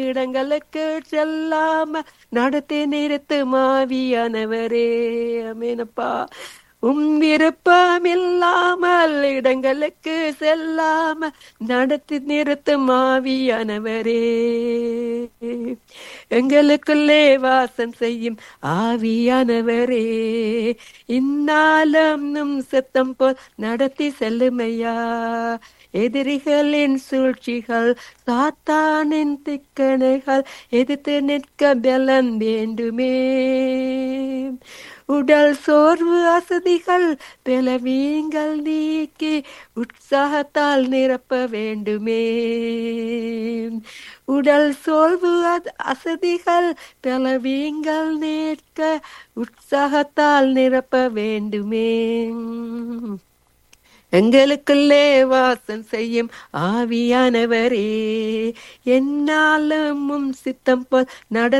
இடங்களுக்கு செல்லாம நடத்தி நிறுத்து மாவியானவரே அமேனப்பா உம் விருப்பம் இல்லாமல் இடங்களுக்கு செல்லாம நடத்தி நிறுத்தும் ஆவியானவரே எங்களுக்குள்ளே வாசம் செய்யும் ஆவியானவரே இந்நாளும் நும் சித்தம் போல் நடத்தி செல்லுமையா எதிரிகளின் சூழ்ச்சிகள் சாத்தானின் திக்கணைகள் எதிர்த்து நிற்க பலன் வேண்டுமே உடல் சோர்வு அசதிகள் பிளவீங்கள் நீக்கி உற்சாகத்தால் நிரப்ப வேண்டுமே உடல் சோர்வு அத- அசதிகள் பிளவீங்கள் நீக்க உற்சாகத்தால் நிரப்ப வேண்டுமே எங்களுக்குள்ளே வாசம் செய்யும் ஆவியானவரே என்னாலும் உம் சித்தம் போல் நட